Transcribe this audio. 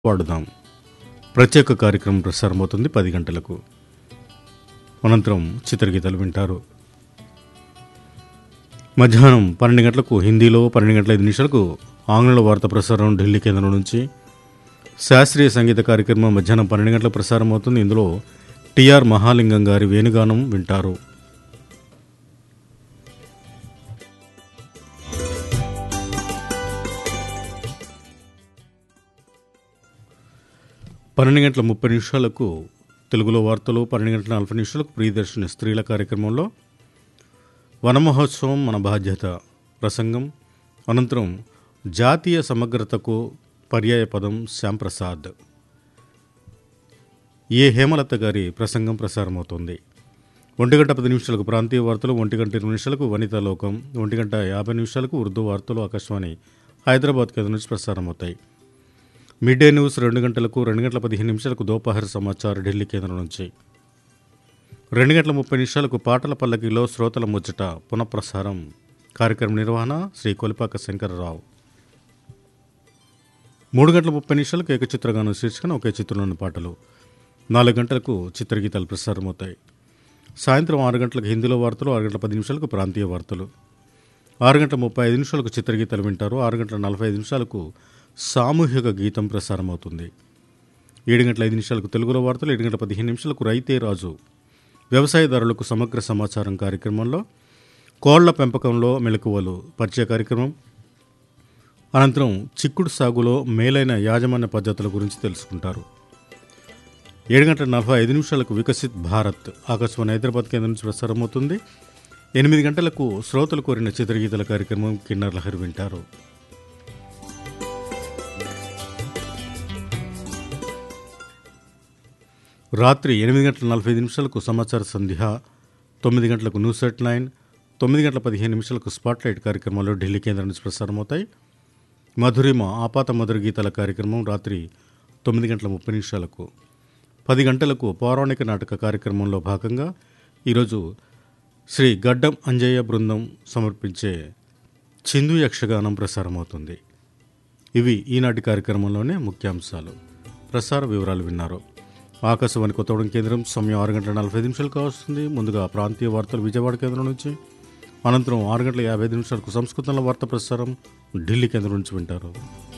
వాడుదాం ప్రత్యేక కార్యక్రమం ప్రసారమవుతుంది పది గంటలకు అనంతరం చిత్రగీతాలు వింటారు మధ్యాహ్నం పన్నెండు గంటలకు హిందీలో పన్నెండు గంటల ఐదు నిమిషాలకు ఆంగ్లంలో వార్త ప్రసారం ఢిల్లీ కేంద్రం నుంచి శాస్త్రీయ సంగీత కార్యక్రమం మధ్యాహ్నం పన్నెండు గంటలకు ప్రసారం అవుతుంది ఇందులో టిఆర్ మహాలింగం గారి వేణుగానం వింటారు పన్నెండు గంటల ముప్పై నిమిషాలకు తెలుగులో వార్తలు పన్నెండు గంటల నలభై నిమిషాలకు ప్రియదర్శిని స్త్రీల కార్యక్రమంలో వనమహోత్సవం మన బాధ్యత ప్రసంగం అనంతరం జాతీయ సమగ్రతకు పర్యాయ పదం శ్యాంప్రసాద్ ఏ హేమలత గారి ప్రసంగం ప్రసారమవుతుంది ఒంటి గంట పది నిమిషాలకు ప్రాంతీయ వార్తలు ఒంటి గంట ఇరవై నిమిషాలకు వనితా లోకం ఒంటి గంట యాభై నిమిషాలకు ఉర్దూ వార్తలు ఆకాశవాణి హైదరాబాద్ కేంద్రం నుంచి ప్రసారమవుతాయి మిడ్ డే న్యూస్ రెండు గంటలకు రెండు గంటల పదిహేను నిమిషాలకు దోపహర్ సమాచార్ ఢిల్లీ కేంద్రం నుంచి రెండు గంటల ముప్పై నిమిషాలకు పాటల పల్లకిలో శ్రోతల ముచ్చట పునఃప్రసారం కార్యక్రమ నిర్వహణ శ్రీ కొలిపాక శంకరరావు మూడు గంటల ముప్పై నిమిషాలకు ఏకచిత్రగానం శీర్షికన ఒకే చిత్రంలోని పాటలు నాలుగు గంటలకు చిత్రగీతాలు ప్రసారమవుతాయి సాయంత్రం ఆరు గంటలకు హిందీలో వార్తలు ఆరు గంటల పది నిమిషాలకు ప్రాంతీయ వార్తలు ఆరు గంటల ముప్పై ఐదు నిమిషాలకు చిత్రగీతాలు వింటారు ఆరు గంటల నలభై ఐదు నిమిషాలకు సామూహిక గీతం ప్రసారమవుతుంది ఏడు గంటల ఐదు నిమిషాలకు తెలుగులో వార్తలు ఏడు గంటల పదిహేను నిమిషాలకు రైతే రాజు వ్యవసాయదారులకు సమగ్ర సమాచారం కార్యక్రమంలో కోళ్ల పెంపకంలో మెలకువలు పరిచయ కార్యక్రమం అనంతరం చిక్కుడు సాగులో మేలైన యాజమాన్య పద్ధతుల గురించి తెలుసుకుంటారు ఏడు గంటల నలభై ఐదు నిమిషాలకు వికసిత్ భారత్ ఆకాశవాణి హైదరాబాద్ కేంద్రం నుంచి ప్రసారమవుతుంది ఎనిమిది గంటలకు శ్రోతలు కోరిన చిత్రగీతల కార్యక్రమం కిన్నర్ లహరి వింటారు రాత్రి ఎనిమిది గంటల నలభై ఐదు నిమిషాలకు సమాచార సంధ్య తొమ్మిది గంటలకు న్యూస్ ఎట్ నైన్ తొమ్మిది గంటల పదిహేను నిమిషాలకు స్పాట్లైట్ కార్యక్రమాలు ఢిల్లీ కేంద్రం నుంచి ప్రసారమవుతాయి మధురిమ ఆపాత మధుర గీతాల కార్యక్రమం రాత్రి తొమ్మిది గంటల ముప్పై నిమిషాలకు పది గంటలకు పౌరాణిక నాటక కార్యక్రమంలో భాగంగా ఈరోజు శ్రీ గడ్డం అంజయ్య బృందం సమర్పించే చిందు యక్షగానం ప్రసారమవుతుంది ఇవి ఈనాటి కార్యక్రమంలోనే ముఖ్యాంశాలు ప్రసార వివరాలు విన్నారు ఆకాశవాణి కొత్తగూడెం కేంద్రం సమయం ఆరు గంటల నలభై ఐదు నిమిషాలకు వస్తుంది ముందుగా ప్రాంతీయ వార్తలు విజయవాడ కేంద్రం నుంచి అనంతరం ఆరు గంటల యాభై ఐదు నిమిషాలకు సంస్కృతంలో వార్త ప్రసారం ఢిల్లీ కేంద్రం నుంచి వింటారు